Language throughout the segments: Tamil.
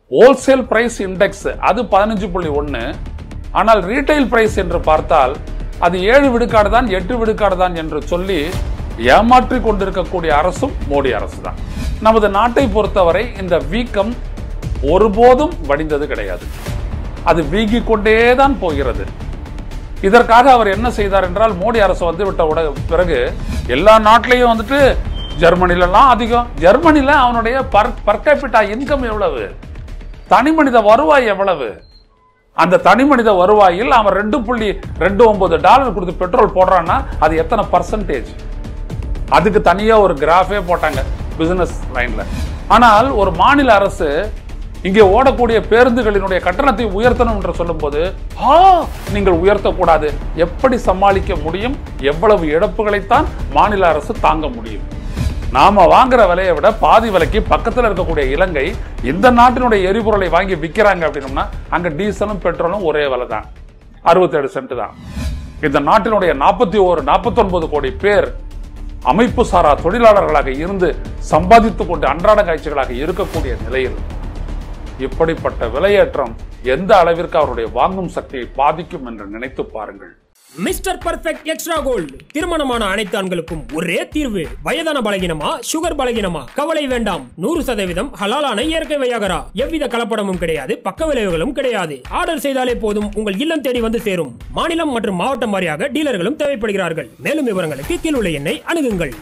ஹோல்சேல் பிரைஸ் இண்டெக்ஸ் அது பதினஞ்சு புள்ளி ஒன்று ஆனால் ரீட்டைல் பிரைஸ் என்று பார்த்தால் அது ஏழு விழுக்காடு தான் எட்டு விழுக்காடு தான் என்று சொல்லி ஏமாற்றி கொண்டிருக்கக்கூடிய அரசும் மோடி அரசு தான் நமது நாட்டை பொறுத்தவரை இந்த வீக்கம் ஒருபோதும் வடிந்தது கிடையாது அது வீங்கிக் கொண்டே தான் போகிறது இதற்காக அவர் என்ன செய்தார் என்றால் மோடி அரசு வந்து விட்ட உட பிறகு எல்லா நாட்டிலையும் வந்துட்டு ஜெர்மனிலலாம் அதிகம் ஜெர்மனில அவனுடைய பர் பர்கபிட்டா இன்கம் எவ்வளவு தனி மனித வருவாய் எவ்வளவு அந்த தனி மனித வருவாயில் அவன் ரெண்டு புள்ளி ரெண்டு ஒன்பது டாலர் கொடுத்து பெட்ரோல் போடுறான்னா அது எத்தனை பர்சன்டேஜ் அதுக்கு தனியா ஒரு கிராஃபே போட்டாங்க பிசினஸ் லைன்ல ஆனால் ஒரு மாநில அரசு இங்கே ஓடக்கூடிய பேருந்துகளினுடைய கட்டணத்தை உயர்த்தணும் என்று சொல்லும்போது ஆ நீங்கள் உயர்த்தக்கூடாது எப்படி சமாளிக்க முடியும் எவ்வளவு இழப்புகளைத்தான் மாநில அரசு தாங்க முடியும் நாம வாங்குற விலையை விட பாதி விலைக்கு பக்கத்துல இருக்கக்கூடிய இலங்கை இந்த நாட்டினுடைய எரிபொருளை வாங்கி விற்கிறாங்க அப்படின்னம்னா அங்க டீசலும் பெட்ரோலும் ஒரே விலை தான் அறுபத்தேழு சென்ட் தான் இந்த நாட்டினுடைய நாற்பத்தி ஓரு நாற்பத்தி கோடி பேர் அமைப்பு சாரா தொழிலாளர்களாக இருந்து சம்பாதித்துக் கொண்டு அன்றாட காட்சிகளாக இருக்கக்கூடிய நிலையில் இப்படிப்பட்ட விலையேற்றம் எந்த அளவிற்கு அவருடைய வாங்கும் சக்தியை பாதிக்கும் என்று நினைத்து பாருங்கள் மிஸ்டர் பர்ஃபெக்ட் எக்ஸ்ட்ரா கோல்டு திருமணமான அனைத்து ஆண்களுக்கும் ஒரே தீர்வு வயதான பலகினமா சுகர் பலகினமா கவலை வேண்டாம் நூறு சதவீதம் ஹலாலான இயற்கை வையாகரா எவ்வித கலப்படமும் கிடையாது பக்க விளைவுகளும் கிடையாது ஆர்டர் செய்தாலே போதும் உங்கள் இல்லம் தேடி வந்து சேரும் மாநிலம் மற்றும் மாவட்டம் வாரியாக டீலர்களும் தேவைப்படுகிறார்கள் மேலும் விவரங்களுக்கு கீழுள்ள எண்ணை அணுகுங்கள்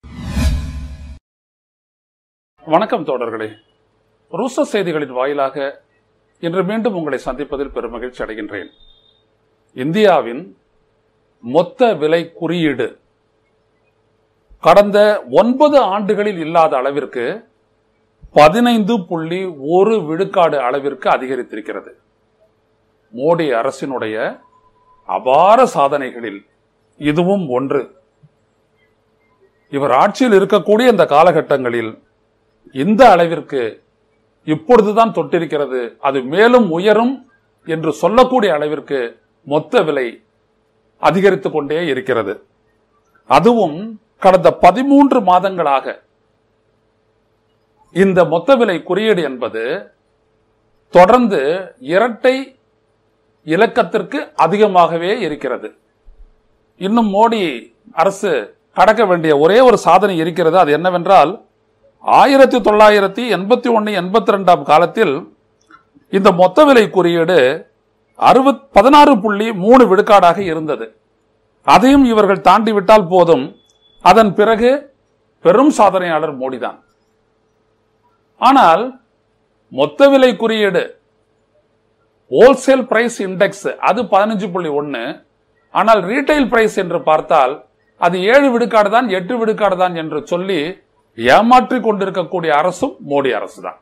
வணக்கம் தோழர்களே ருச செய்திகளின் வாயிலாக இன்று மீண்டும் உங்களை சந்திப்பதில் பெருமகிழ்ச்சி அடைகின்றேன் இந்தியாவின் மொத்த விலை குறியீடு கடந்த ஒன்பது ஆண்டுகளில் இல்லாத அளவிற்கு பதினைந்து புள்ளி ஒரு விழுக்காடு அளவிற்கு அதிகரித்திருக்கிறது மோடி அரசினுடைய அபார சாதனைகளில் இதுவும் ஒன்று இவர் ஆட்சியில் இருக்கக்கூடிய இந்த காலகட்டங்களில் இந்த அளவிற்கு இப்பொழுதுதான் தொட்டிருக்கிறது அது மேலும் உயரும் என்று சொல்லக்கூடிய அளவிற்கு மொத்த விலை அதிகரித்துக் கொண்டே இருக்கிறது அதுவும் கடந்த பதிமூன்று மாதங்களாக இந்த மொத்த விலை குறியீடு என்பது தொடர்ந்து இரட்டை இலக்கத்திற்கு அதிகமாகவே இருக்கிறது இன்னும் மோடி அரசு கடக்க வேண்டிய ஒரே ஒரு சாதனை இருக்கிறது அது என்னவென்றால் ஆயிரத்தி தொள்ளாயிரத்தி எண்பத்தி ஒன்னு எண்பத்தி ரெண்டாம் காலத்தில் இந்த மொத்த விலை குறியீடு அறுபத் பதினாறு புள்ளி மூணு விழுக்காடாக இருந்தது அதையும் இவர்கள் தாண்டி விட்டால் போதும் அதன் பிறகு பெரும் சாதனையாளர் மோடிதான் ஆனால் மொத்த விலை குறியீடு ஹோல்சேல் பிரைஸ் இண்டெக்ஸ் அது பதினஞ்சு புள்ளி ஒன்னு ஆனால் ரீட்டைல் பிரைஸ் என்று பார்த்தால் அது ஏழு விழுக்காடு தான் எட்டு விழுக்காடு தான் என்று சொல்லி ஏமாற்றி கொண்டிருக்கக்கூடிய அரசும் மோடி அரசு தான்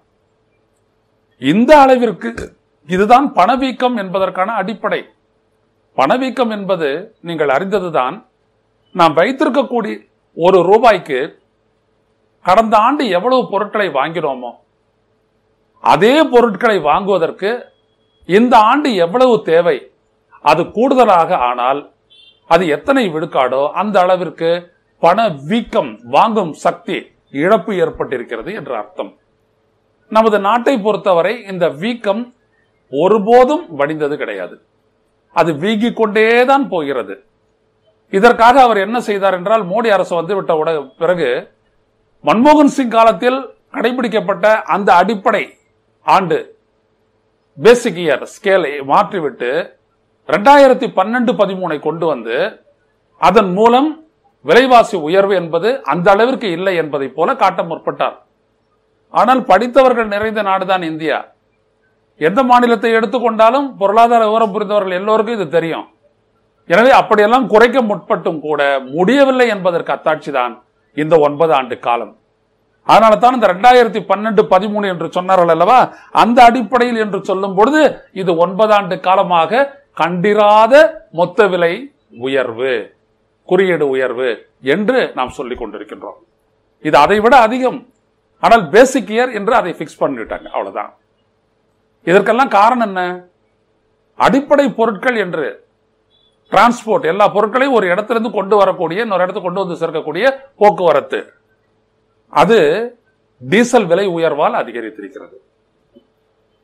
இந்த அளவிற்கு இதுதான் பணவீக்கம் என்பதற்கான அடிப்படை பணவீக்கம் என்பது நீங்கள் அறிந்ததுதான் நாம் வைத்திருக்கக்கூடிய ஒரு ரூபாய்க்கு கடந்த ஆண்டு எவ்வளவு பொருட்களை வாங்கினோமோ அதே பொருட்களை வாங்குவதற்கு இந்த ஆண்டு எவ்வளவு தேவை அது கூடுதலாக ஆனால் அது எத்தனை விழுக்காடோ அந்த அளவிற்கு பண வீக்கம் வாங்கும் சக்தி இழப்பு ஏற்பட்டிருக்கிறது என்று அர்த்தம் நமது நாட்டை பொறுத்தவரை இந்த வீக்கம் ஒருபோதும் வடிந்தது கிடையாது அது வீங்கிக் கொண்டே தான் போகிறது இதற்காக அவர் என்ன செய்தார் என்றால் மோடி அரசு வந்து விட்ட உட பிறகு மன்மோகன் சிங் காலத்தில் கடைபிடிக்கப்பட்ட அந்த அடிப்படை ஆண்டு பேசிக் இயர் ஸ்கேலை மாற்றிவிட்டு ரெண்டாயிரத்தி பன்னெண்டு பதிமூனை கொண்டு வந்து அதன் மூலம் விலைவாசி உயர்வு என்பது அந்த அளவிற்கு இல்லை என்பதை போல காட்ட முற்பட்டார் ஆனால் படித்தவர்கள் நிறைந்த நாடுதான் இந்தியா எந்த மாநிலத்தை எடுத்துக்கொண்டாலும் பொருளாதார விவரம் புரிந்தவர்கள் எல்லோருக்கும் இது தெரியும் எனவே அப்படியெல்லாம் குறைக்க முற்பட்டும் கூட முடியவில்லை என்பதற்கு அத்தாட்சி தான் இந்த ஒன்பது ஆண்டு காலம் அதனால தான் இந்த ரெண்டாயிரத்தி பன்னெண்டு பதிமூணு என்று சொன்னார்கள் அல்லவா அந்த அடிப்படையில் என்று சொல்லும் பொழுது இது ஒன்பது ஆண்டு காலமாக கண்டிராத மொத்த விலை உயர்வு குறியீடு உயர்வு என்று நாம் சொல்லிக் கொண்டிருக்கின்றோம் இது அதை விட அதிகம் ஆனால் பேசிக் இயர் என்று அதை பிக்ஸ் பண்ணிட்டாங்க அவ்வளவுதான் இதற்கெல்லாம் காரணம் என்ன அடிப்படை பொருட்கள் என்று டிரான்ஸ்போர்ட் எல்லா பொருட்களையும் ஒரு இடத்திலிருந்து கொண்டு வரக்கூடிய இன்னொரு இடத்துக்கு கொண்டு வந்து சேர்க்கக்கூடிய போக்குவரத்து அது டீசல் விலை உயர்வால் அதிகரித்திருக்கிறது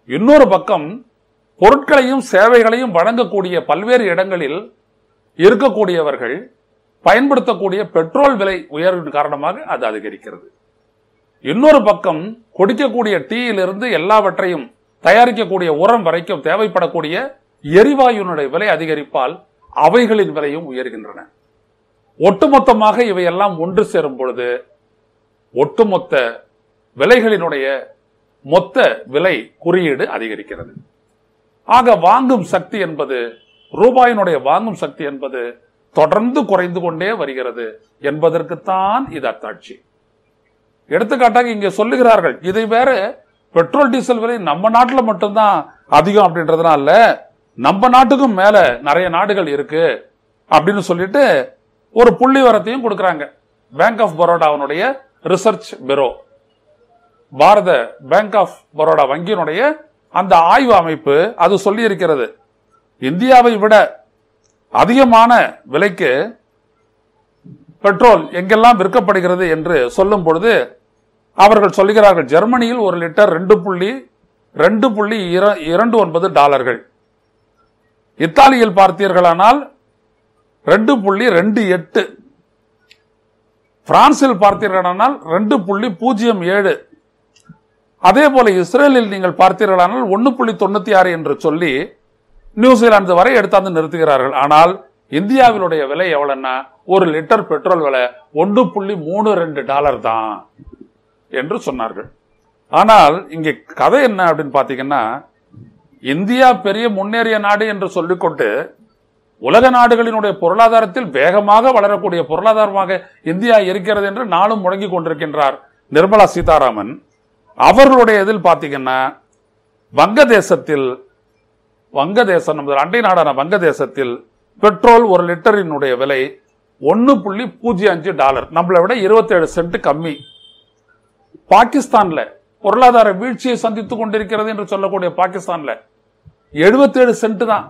இன்னொரு பக்கம் பொருட்களையும் சேவைகளையும் வழங்கக்கூடிய பல்வேறு இடங்களில் இருக்கக்கூடியவர்கள் பயன்படுத்தக்கூடிய பெட்ரோல் விலை உயர்வின் காரணமாக அது அதிகரிக்கிறது இன்னொரு பக்கம் குடிக்கக்கூடிய டீயிலிருந்து எல்லாவற்றையும் தயாரிக்கக்கூடிய உரம் வரைக்கும் தேவைப்படக்கூடிய எரிவாயுனுடைய விலை அதிகரிப்பால் அவைகளின் விலையும் உயர்கின்றன ஒட்டுமொத்தமாக இவையெல்லாம் ஒன்று சேரும் பொழுது ஒட்டுமொத்த விலைகளினுடைய மொத்த விலை குறியீடு அதிகரிக்கிறது ஆக வாங்கும் சக்தி என்பது ரூபாயினுடைய வாங்கும் சக்தி என்பது தொடர்ந்து குறைந்து கொண்டே வருகிறது என்பதற்குத்தான் இது அத்தாட்சி எடுத்துக்காட்டாக இங்க சொல்லுகிறார்கள் இதை வேற பெட்ரோல் டீசல் விலை நம்ம நாட்டுல மட்டும்தான் அதிகம் அப்படின்றதுனால நம்ம நாட்டுக்கும் மேல நிறைய நாடுகள் இருக்கு அப்படின்னு சொல்லிட்டு ஒரு புள்ளி வரத்தையும் கொடுக்கறாங்க பேங்க் ஆஃப் பரோடாவினுடைய ரிசர்ச் பெரோ பாரத பேங்க் ஆஃப் பரோடா வங்கியினுடைய அந்த ஆய்வு அமைப்பு அது சொல்லி இருக்கிறது இந்தியாவை விட அதிகமான விலைக்கு பெட்ரோல் எங்கெல்லாம் விற்கப்படுகிறது என்று சொல்லும் பொழுது அவர்கள் சொல்லுகிறார்கள் ஜெர்மனியில் ஒரு லிட்டர் ரெண்டு புள்ளி ரெண்டு புள்ளி இர- இரண்டு ஒன்பது டாலர்கள் இத்தாலியில் பார்த்தீர்களானால் ரெண்டு புள்ளி ரெண்டு எட்டு பிரான்சில் பார்த்தீர்களானால் ரெண்டு புள்ளி பூஜ்ஜியம் ஏழு அதே போல இஸ்ரேலில் நீங்கள் பார்த்தீர்களானால் ஒன்னு புள்ளி தொண்ணூத்தி ஆறு என்று சொல்லி நியூசிலாந்து வரை எடுத்தாந்து நிறுத்துகிறார்கள் ஆனால் இந்தியாவினுடைய விலை எவ்வளவுன்னா ஒரு லிட்டர் பெட்ரோல் விலை ஒன்று புள்ளி மூணு ரெண்டு டாலர் தான் என்று சொன்னார்கள் ஆனால் இங்கே கதை என்ன அப்படின்னு பாத்தீங்கன்னா இந்தியா பெரிய முன்னேறிய நாடு என்று சொல்லிக்கொண்டு உலக நாடுகளினுடைய பொருளாதாரத்தில் வேகமாக வளரக்கூடிய பொருளாதாரமாக இந்தியா இருக்கிறது என்று நாளும் முழங்கி கொண்டிருக்கின்றார் நிர்மலா சீதாராமன் அவர்களுடைய இதில் பாத்தீங்கன்னா வங்கதேசத்தில் வங்கதேசம் நமது அண்டை நாடான வங்கதேசத்தில் பெட்ரோல் ஒரு லிட்டரினுடைய விலை ஒன்னு புள்ளி பூஜ்ஜியம் அஞ்சு டாலர் நம்மளை விட 27 சென்ட் கம்மி பாகிஸ்தான்ல பொருளாதார வீழ்ச்சியை சந்தித்துக் கொண்டிருக்கிறது என்று சொல்லக்கூடிய பாகிஸ்தான்ல 77 சென்ட் தான்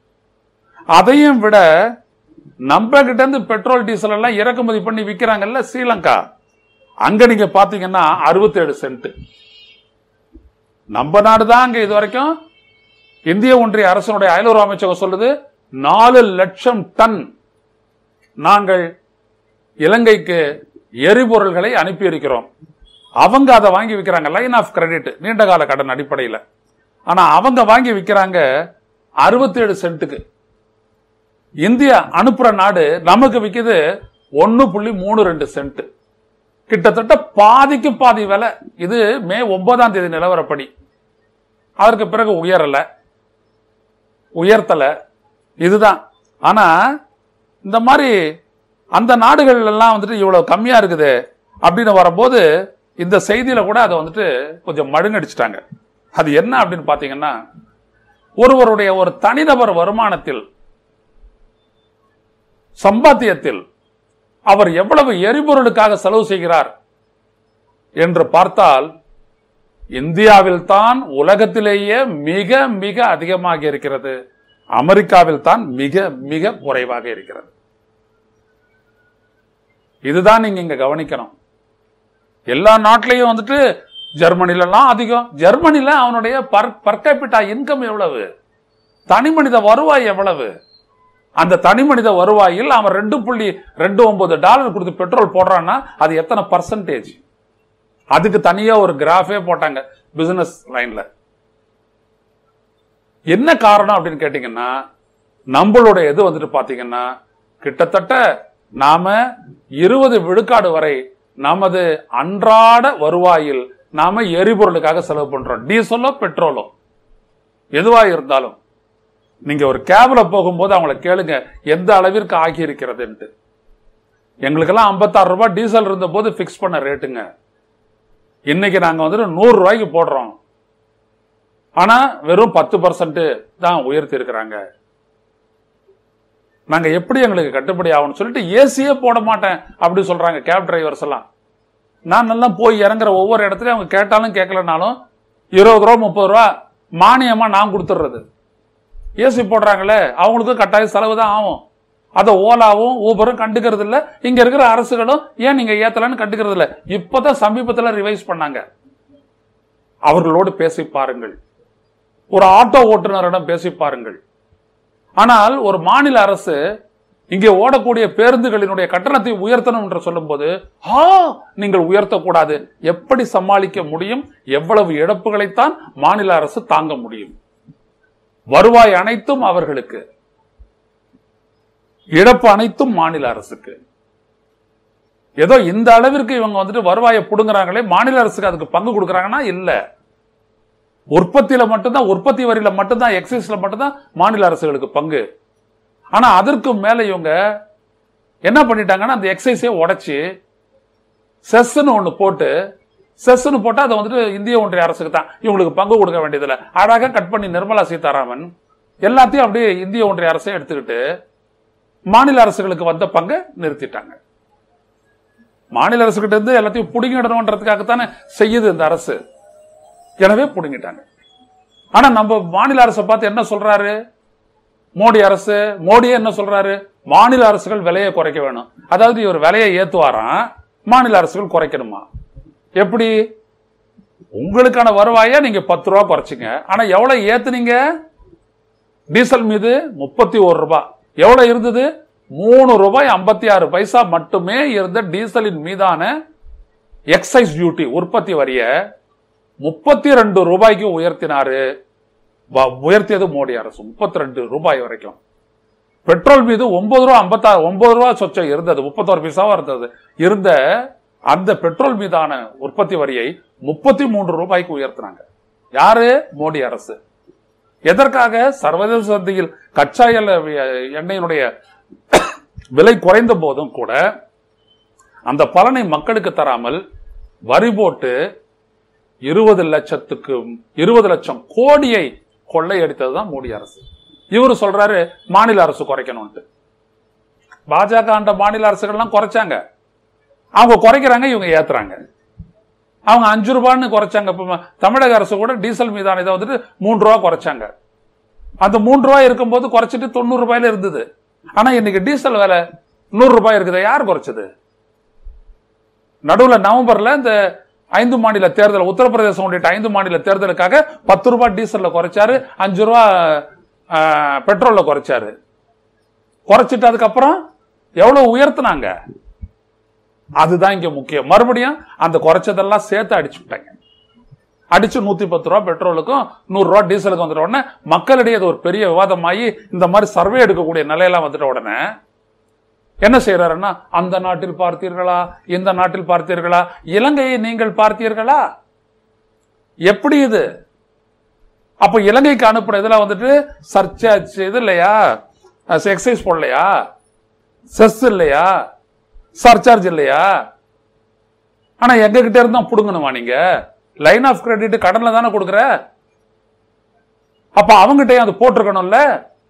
அதையும் விட நம்ம கிட்ட இருந்து பெட்ரோல் டீசல் எல்லாம் இறக்குமதி பண்ணி விக்கிறாங்கல்ல ஸ்ரீலங்கா அங்க நீங்க பாத்தீங்கன்னா 67 சென்ட் நம்ம நாடு தான் அங்க இது வரைக்கும் இந்திய ஒன்றிய அரசனுடைய அயலுறவு அமைச்சகம் சொல்லுது நாலு லட்சம் டன் நாங்கள் இலங்கைக்கு எரிபொருள்களை அனுப்பி இருக்கிறோம் அவங்க அதை வாங்கி விற்கிறாங்க லைன் ஆஃப் கிரெடிட் நீண்ட கால கடன் அடிப்படையில் ஆனா அவங்க வாங்கி விற்கிறாங்க 67 சென்ட்டுக்கு இந்தியா அனுப்புற நாடு நமக்கு விக்குது ஒன்னு புள்ளி மூணு ரெண்டு சென்ட் கிட்டத்தட்ட பாதிக்கு பாதி விலை இது மே ஒன்பதாம் தேதி நிலவரப்படி அதற்கு பிறகு உயரல உயர்த்தல இதுதான் ஆனா இந்த மாதிரி அந்த நாடுகள் எல்லாம் வந்துட்டு இவ்வளவு கம்மியா இருக்குது அப்படின்னு வரும்போது இந்த செய்தியில கூட அதை வந்துட்டு கொஞ்சம் மழுங்கடிச்சிட்டாங்க அது என்ன அப்படின்னு பாத்தீங்கன்னா ஒருவருடைய ஒரு தனிநபர் வருமானத்தில் சம்பாத்தியத்தில் அவர் எவ்வளவு எரிபொருளுக்காக செலவு செய்கிறார் என்று பார்த்தால் இந்தியாவில் தான் உலகத்திலேயே மிக மிக அதிகமாக இருக்கிறது அமெரிக்காவில் தான் மிக மிக குறைவாக இருக்கிறது இதுதான் நீங்க இங்க கவனிக்கணும் எல்லா நாட்டிலையும் வந்துட்டு ஜெர்மனில எல்லாம் அதிகம் ஜெர்மனில அவனுடைய பர்கபிட்டா இன்கம் எவ்வளவு தனி மனித வருவாய் எவ்வளவு அந்த தனி மனித வருவாயில் அவன் ரெண்டு புள்ளி ரெண்டு ஒன்பது டாலர் கொடுத்து பெட்ரோல் போடுறான்னா அது எத்தனை பர்சன்டேஜ் அதுக்கு தனியா ஒரு கிராஃபே போட்டாங்க பிசினஸ் லைன்ல என்ன காரணம் அப்படின்னு கேட்டீங்கன்னா நம்மளோட இது வந்துட்டு பாத்தீங்கன்னா கிட்டத்தட்ட நாம இருபது விழுக்காடு வரை நமது அன்றாட வருவாயில் நாம எரிபொருளுக்காக செலவு பண்றோம் டீசலோ பெட்ரோலோ எதுவா இருந்தாலும் நீங்க ஒரு கேப்ல போகும்போது அவங்கள கேளுங்க எந்த அளவிற்கு ஆகி இருக்கிறதுன்ட்டு எங்களுக்கெல்லாம் ஐம்பத்தாறு ரூபாய் டீசல் இருந்த போது பிக்ஸ் பண்ண ரேட்டுங்க இன்னைக்கு நாங்க வந்துட்டு நூறு ரூபாய்க்கு போடுறோம் ஆனா வெறும் பத்து பர்சன்ட் தான் உயர்த்தி இருக்கிறாங்க நாங்க எப்படி எங்களுக்கு கட்டுப்படி ஆகும்னு சொல்லிட்டு ஏசியே போட மாட்டேன் அப்படி சொல்றாங்க கேப் டிரைவர்ஸ் எல்லாம் நான் நல்லா போய் இறங்குற ஒவ்வொரு இடத்துலயும் அவங்க கேட்டாலும் கேட்கலனாலும் இருபது ரூபா முப்பது ரூபா மானியமா நான் கொடுத்துட்றது ஏசி போடுறாங்களே அவங்களுக்கும் கட்டாய செலவு தான் ஆகும் அதை ஓலாவும் ஊபரும் கண்டுக்கிறது இல்ல இங்க இருக்கிற அரசுகளும் ஏன் நீங்க ஏத்தலன்னு கண்டுக்கிறது இல்ல இப்பதான் சமீபத்துல ரிவைஸ் பண்ணாங்க அவர்களோடு பேசி பாருங்கள் ஒரு ஆட்டோ ஓட்டுநரிடம் பேசி பாருங்கள் ஆனால் ஒரு மாநில அரசு இங்கே ஓடக்கூடிய பேருந்துகளினுடைய கட்டணத்தை உயர்த்தணும் என்று சொல்லும்போது ஆ நீங்கள் உயர்த்தக்கூடாது எப்படி சமாளிக்க முடியும் எவ்வளவு இழப்புகளைத்தான் மாநில அரசு தாங்க முடியும் வருவாய் அனைத்தும் அவர்களுக்கு இழப்பு அனைத்தும் மாநில அரசுக்கு ஏதோ இந்த அளவிற்கு இவங்க வந்துட்டு வருவாயை புடுங்குறாங்களே மாநில அரசுக்கு அதுக்கு பங்கு கொடுக்கறாங்கன்னா இல்ல உற்பத்தியில மட்டும்தான் உற்பத்தி வரியில மட்டும்தான் எக்ஸைஸ்ல மட்டும்தான் மாநில அரசுகளுக்கு பங்கு ஆனா அதற்கு மேல இவங்க என்ன பண்ணிட்டாங்கன்னா அந்த எக்ஸைஸே உடைச்சு செஸ்ன்னு ஒண்ணு போட்டு செஸ்ன்னு போட்டா அதை வந்துட்டு இந்திய ஒன்றிய அரசுக்கு தான் இவங்களுக்கு பங்கு கொடுக்க வேண்டியதில்ல அழகா கட் பண்ணி நிர்மலா சீதாராமன் எல்லாத்தையும் அப்படியே இந்திய ஒன்றிய அரசே எடுத்துக்கிட்டு மாநில அரசுகளுக்கு வந்த பங்கை நிறுத்திட்டாங்க மாநில அரசுகிட்ட இருந்து எல்லாத்தையும் புடுங்கிடணுன்றதுக்காகத்தானே செய்யுது இந்த அரசு எனவே புடுங்கிட்டாங்க ஆனா நம்ம மாநில அரசை பார்த்து என்ன சொல்றாரு மோடி அரசு மோடியே என்ன சொல்றாரு மாநில அரசுகள் விலையை குறைக்க வேணும் அதாவது இவர் விலையை ஏத்துவாராம் மாநில அரசுகள் குறைக்கணுமா எப்படி உங்களுக்கான வருவாயை நீங்க பத்து ரூபா குறைச்சிங்க ஆனா எவ்வளவு ஏத்துனீங்க டீசல் மீது முப்பத்தி ஒரு ரூபாய் எவ்வளவு இருந்தது மூணு ரூபாய் ஐம்பத்தி ஆறு பைசா மட்டுமே இருந்த டீசலின் மீதான எக்ஸைஸ் டியூட்டி உற்பத்தி வரிய முப்பத்தி ரெண்டு ரூபாய்க்கு உயர்த்தினாரு வ- உயர்த்தியது மோடி அரசு முப்பத்தி ரெண்டு ரூபாய் வரைக்கும் பெட்ரோல் மீது ஒன்பது ரூபா ஐம்பத்தாறு ஒன்பது ரூபா சொச்சம் இருந்தது முப்பத்தோரு பைசாவா இருந்தது இருந்த அந்த பெட்ரோல் மீதான உற்பத்தி வரியை முப்பத்தி மூன்று ரூபாய்க்கு உயர்த்தினாங்க யாரு மோடி அரசு எதற்காக சர்வதேச சந்தையில் கச்சா எண்ணெய் எண்ணெயினுடைய விலை குறைந்த போதும் கூட அந்த பலனை மக்களுக்கு தராமல் வரி போட்டு இருபது லட்சத்துக்கு இருபது லட்சம் கோடியை கொள்ளையடித்ததுதான் மோடி அரசு இவரு சொல்றாரு மாநில அரசு குறைக்கணும்ட்டு பாஜக ஆண்ட மாநில அரசுகள்லாம் குறைச்சாங்க அவங்க குறைக்கிறாங்க இவங்க ஏத்துறாங்க அவங்க அஞ்சு ரூபான்னு குறைச்சாங்க இப்ப தமிழக அரசு கூட டீசல் மீதான இதை வந்துட்டு மூன்று ரூபா குறைச்சாங்க அந்த மூன்று ரூபாய் இருக்கும்போது குறைச்சிட்டு தொண்ணூறு ரூபாயில இருந்தது ஆனா இன்னைக்கு டீசல் விலை நூறு ரூபாய் இருக்குது யார் குறைச்சது நடுவுல நவம்பர்ல இந்த ஐந்து மாநில தேர்தல் உத்தரப்பிரதேசம் உள்ளிட்ட ஐந்து மாநில தேர்தலுக்காக பத்து ரூபாய் டீசல்ல குறைச்சாரு அஞ்சு ரூபா ஆஹ், பெட்ரோல்ல குறைச்சாரு குறைச்சிட்டு அதுக்கப்புறம் எவ்வளவு உயர்த்தினாங்க அதுதான் இங்க முக்கியம் மறுபடியும் அந்த குறைச்சதெல்லாம் சேர்த்து அடிச்சு விட்டாங்க அடிச்சு நூத்தி பத்து ரூபா பெட்ரோலுக்கும் நூறு ரூபா டீசலுக்கு வந்துட்ட உடனே மக்களிடையே அது ஒரு பெரிய விவாதமாகி இந்த மாதிரி சர்வே எடுக்கக்கூடிய நிலையெல்லாம் வந்துட்ட உடனே என்ன செய்யறாருன்னா அந்த நாட்டில் பார்த்தீர்களா இந்த நாட்டில் பார்த்தீர்களா இலங்கையை நீங்கள் பார்த்தீர்களா எப்படி இது அப்ப இலங்கைக்கு அனுப்புன இதெல்லாம் வந்துட்டு சர்ச்சார்ஜ் இது இல்லையா எக்ஸைஸ் போடலையா செஸ் இல்லையா சர்சார்ஜ் இல்லையா ஆனா எங்க கிட்ட இருந்தா புடுங்கணுமா நீங்க லைன் ஆஃப் கிரெடிட் கடன்ல தானே கொடுக்குற அப்ப அவங்ககிட்டயும் அது போட்டிருக்கணும்ல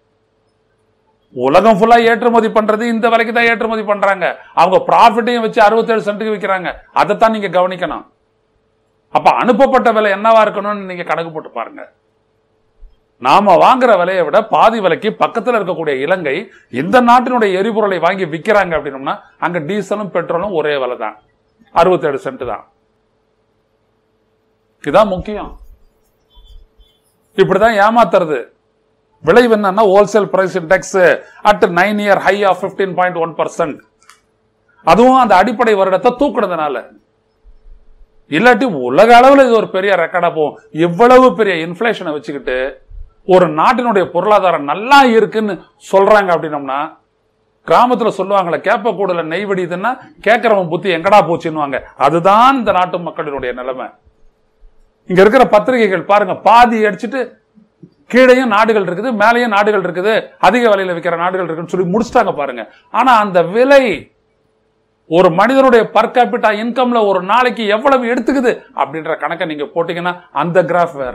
உலகம் ஃபுல்லா ஏற்றுமதி பண்றது இந்த விலைக்கு தான் ஏற்றுமதி பண்றாங்க அவங்க ப்ராஃபிட்டையும் வச்சு அறுபத்தேழு சென்ட்டுக்கு விற்கிறாங்க அதைத்தான் நீங்க கவனிக்கணும் அப்ப அனுப்பப்பட்ட விலை என்னவா இருக்கணும்னு நீங்க கணக்கு போட்டு பாருங்க நாம வாங்குற விலையை விட பாதி விலைக்கு பக்கத்துல இருக்கக்கூடிய இலங்கை இந்த நாட்டினுடைய எரிபொருளை வாங்கி விக்கிறாங்க அப்படின்னம்னா அங்க டீசலும் பெட்ரோலும் ஒரே விலை தான் அறுபத்தேழு சென்ட் தான் இதான் முக்கியம் இப்படிதான் ஏமாத்துறது விளைவு என்னன்னா wholesale price index at nine year high of fifteen point one percent அதுவும் அந்த அடிப்படை வருடத்தை தூக்குனதுனால இல்லாட்டி உலக அளவில் இது ஒரு பெரிய ரெக்கார்டா போகும் இவ்வளவு பெரிய இன்ஃபிளேஷனை வச்சுக்கிட்டு ஒரு நாட்டினுடைய பொருளாதாரம் நல்லா இருக்குன்னு சொல்றாங்க அப்படின்னம்னா கிராமத்துல சொல்லுவாங்களே கேப்ப கூடல நெய் வடியுதுன்னா கேட்கறவன் புத்தி எங்கடா போச்சுன்னுவாங்க அதுதான் இந்த நாட்டு மக்களினுடைய நிலைமை இங்க இருக்கிற பத்திரிகைகள் பாருங்க பாதி அடிச்சுட்டு கீழேயும் நாடுகள் இருக்குது மேலேயும் நாடுகள் இருக்குது அதிக விலையில விற்கிற நாடுகள் இருக்குன்னு சொல்லி முடிச்சிட்டாங்க பாருங்க ஆனா அந்த விலை ஒரு மனிதனுடைய பர் கேபிட்டா இன்கம்ல ஒரு நாளைக்கு எவ்வளவு எடுத்துக்குது அப்படின்ற கணக்கை நீங்க போட்டீங்கன்னா அந்த கிராஃப் வேற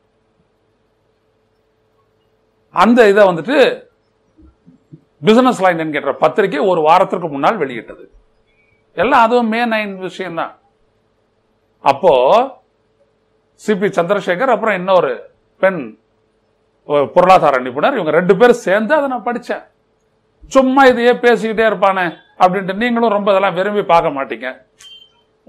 அந்த இதை வந்துட்டு பிசினஸ் லைன் என்கின்ற பத்திரிகை ஒரு வாரத்திற்கு முன்னால் வெளியிட்டது எல்லாம் அதுவும் மே நைன் விஷயம்தான் அப்போ சிபி சந்திரசேகர் அப்புறம் இன்னொரு பெண் ஒரு பொருளாதார நிபுணர் இவங்க ரெண்டு பேரும் சேர்ந்து அதை நான் படிச்சேன் சும்மா இதையே பேசிக்கிட்டே இருப்பானே அப்படின்ட்டு நீங்களும் ரொம்ப இதெல்லாம் விரும்பி பார்க்க மாட்டீங்க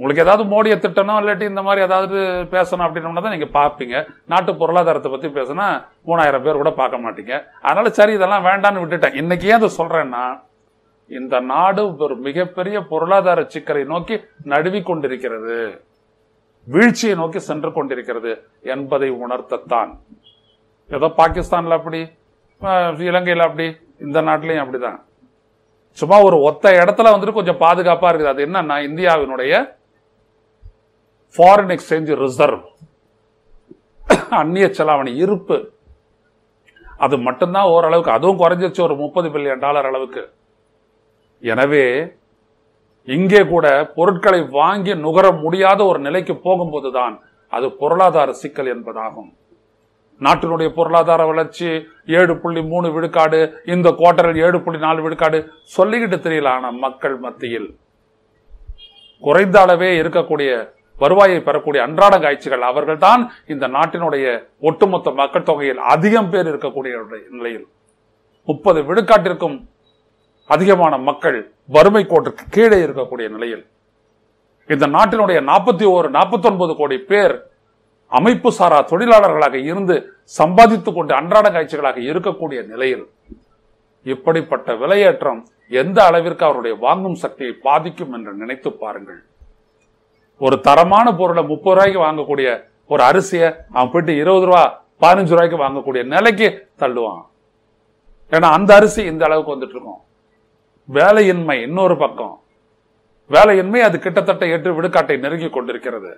உங்களுக்கு ஏதாவது மோடியை திட்டணும் இல்லாட்டி இந்த மாதிரி ஏதாவது பேசணும் அப்படின்னோம்னா தான் நீங்க பார்ப்பீங்க நாட்டு பொருளாதாரத்தை பத்தி பேசினா மூணாயிரம் பேர் கூட பார்க்க மாட்டீங்க அதனால சரி இதெல்லாம் வேண்டாம்னு விட்டுட்டேன் இன்னைக்கு ஏன் அதை சொல்றேன்னா இந்த நாடு ஒரு மிகப்பெரிய பொருளாதார சிக்கலை நோக்கி நடுவி கொண்டிருக்கிறது வீழ்ச்சியை நோக்கி சென்று கொண்டிருக்கிறது என்பதை உணர்த்தத்தான் ஏதோ பாகிஸ்தான்ல அப்படி அஹ், இலங்கையில அப்படி இந்த நாட்டிலையும் அப்படிதான் சும்மா ஒரு ஒத்த இடத்துல வந்துட்டு கொஞ்சம் பாதுகாப்பா இருக்குது அது என்னன்னா இந்தியாவினுடைய ஃபாரின் எக்ஸ்சேஞ்ச் ரிசர்வ் அந்நிய செலாவணி இருப்பு அது மட்டும்தான் ஓரளவுக்கு அதுவும் குறைஞ்சிருச்சு ஒரு முப்பது பில்லியன் டாலர் அளவுக்கு எனவே இங்கே கூட பொருட்களை வாங்கி நுகர முடியாத ஒரு நிலைக்கு போகும்போதுதான் அது பொருளாதார சிக்கல் என்பதாகும் நாட்டினுடைய பொருளாதார வளர்ச்சி ஏழு புள்ளி மூணு விழுக்காடு இந்த குவார்டரில் ஏழு புள்ளி நாலு விழுக்காடு சொல்லிக்கிட்டு தெரியல ஆனா மக்கள் மத்தியில் குறைந்த அளவே இருக்கக்கூடிய வருவாயை பெறக்கூடிய அன்றாட காய்ச்சிகள் அவர்கள்தான் இந்த நாட்டினுடைய ஒட்டுமொத்த மக்கள் தொகையில் அதிகம் பேர் இருக்கக்கூடிய நிலையில் முப்பது விழுக்காட்டிற்கும் அதிகமான மக்கள் வறுமை கோட்டுக்கு கீழே இருக்கக்கூடிய நிலையில் இந்த நாட்டினுடைய நாற்பத்தி ஓரு நாற்பத்தி ஒன்பது கோடி பேர் அமைப்பு சாரா தொழிலாளர்களாக இருந்து சம்பாதித்துக் கொண்டு அன்றாட காட்சிகளாக இருக்கக்கூடிய நிலையில் இப்படிப்பட்ட விலையேற்றம் எந்த அளவிற்கு அவருடைய வாங்கும் சக்தியை பாதிக்கும் என்று நினைத்து பாருங்கள் ஒரு தரமான பொருளை முப்பது ரூபாய்க்கு வாங்கக்கூடிய ஒரு அரிசியை அவன் போயிட்டு இருபது ரூபா பதினஞ்சு ரூபாய்க்கு வாங்கக்கூடிய நிலைக்கு தள்ளுவான் ஏன்னா அந்த அரிசி இந்த அளவுக்கு வந்துட்டு இருக்கும் வேலையின்மை இன்னொரு பக்கம் வேலையின்மை அது கிட்டத்தட்ட எட்டு விழுக்காட்டை நெருங்கி கொண்டிருக்கிறது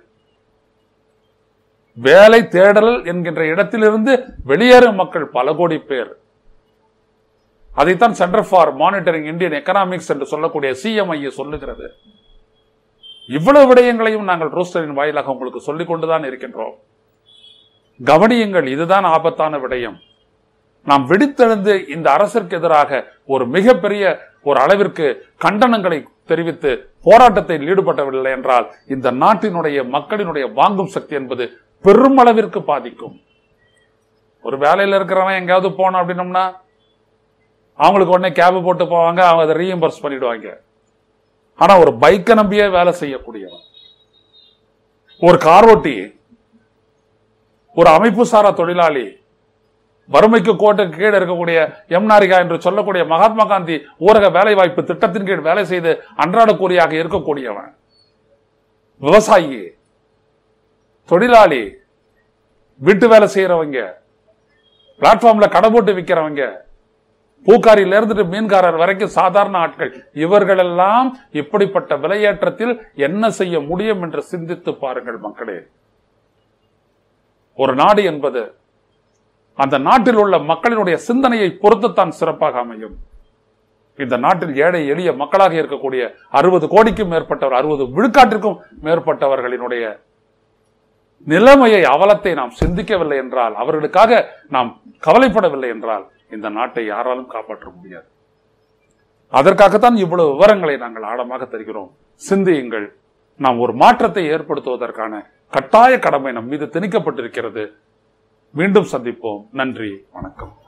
வேலை தேடல் என்கின்ற இடத்திலிருந்து வெளியேறும் மக்கள் பல கோடி பேர் அதைத்தான் centre for monitoring Indian economics என்று சொல்லக்கூடிய சிஎம்ஐ சொல்லுகிறது இவ்வளவு விடயங்களையும் நாங்கள் ரோஸ்டரின் வாயிலாக உங்களுக்கு சொல்லிக் கொண்டுதான் இருக்கின்றோம் கவனியுங்கள் இதுதான் ஆபத்தான விடயம் நாம் வெடித்தெழுந்து இந்த அரசிற்கு எதிராக ஒரு மிகப்பெரிய ஒரு அளவிற்கு கண்டனங்களை தெரிவித்து போராட்டத்தில் ஈடுபட்டவில்லை என்றால் இந்த நாட்டினுடைய மக்களினுடைய வாங்கும் சக்தி என்பது பெருமளவிற்கு பாதிக்கும் ஒரு வேலையில இருக்கிறவன் எங்கேயாவது போனோம் அப்படின்னம்னா அவங்களுக்கு உடனே கேப் போட்டு போவாங்க அவங்க அதை ரீஎம்பர்ஸ் பண்ணிடுவாங்க ஆனா ஒரு பைக்கை நம்பியே வேலை செய்யக்கூடியவன் ஒரு கார் ஓட்டி ஒரு அமைப்பு சாரா தொழிலாளி வறுமைக்கு கோட்டுக்கு கீழே இருக்கக்கூடிய எம் நாரிகா என்று சொல்லக்கூடிய மகாத்மா காந்தி ஊரக வேலை வாய்ப்பு திட்டத்தின் கீழ் வேலை செய்து அன்றாட கூலியாக இருக்கக்கூடியவன் விவசாயி தொழிலாளி வீட்டு வேலை செய்யறவங்க பிளாட்ஃபார்ம்ல கடை போட்டு விற்கிறவங்க பூக்காரியில இருந்துட்டு மீன்காரர் வரைக்கும் சாதாரண ஆட்கள் இவர்கள் எல்லாம் இப்படிப்பட்ட விலையேற்றத்தில் என்ன செய்ய முடியும் என்று சிந்தித்து பாருங்கள் மக்களே ஒரு நாடு என்பது அந்த நாட்டில் உள்ள மக்களினுடைய சிந்தனையை பொறுத்துத்தான் சிறப்பாக அமையும் இந்த நாட்டில் ஏழை எளிய மக்களாக இருக்கக்கூடிய அறுபது கோடிக்கும் மேற்பட்டவர் அறுபது விழுக்காட்டிற்கும் மேற்பட்டவர்களினுடைய நிலைமையை அவலத்தை நாம் சிந்திக்கவில்லை என்றால் அவர்களுக்காக நாம் கவலைப்படவில்லை என்றால் இந்த நாட்டை யாராலும் காப்பாற்ற முடியாது அதற்காகத்தான் இவ்வளவு விவரங்களை நாங்கள் ஆழமாக தருகிறோம் சிந்தியுங்கள் நாம் ஒரு மாற்றத்தை ஏற்படுத்துவதற்கான கட்டாய கடமை நம் மீது திணிக்கப்பட்டிருக்கிறது மீண்டும் சந்திப்போம் நன்றி வணக்கம்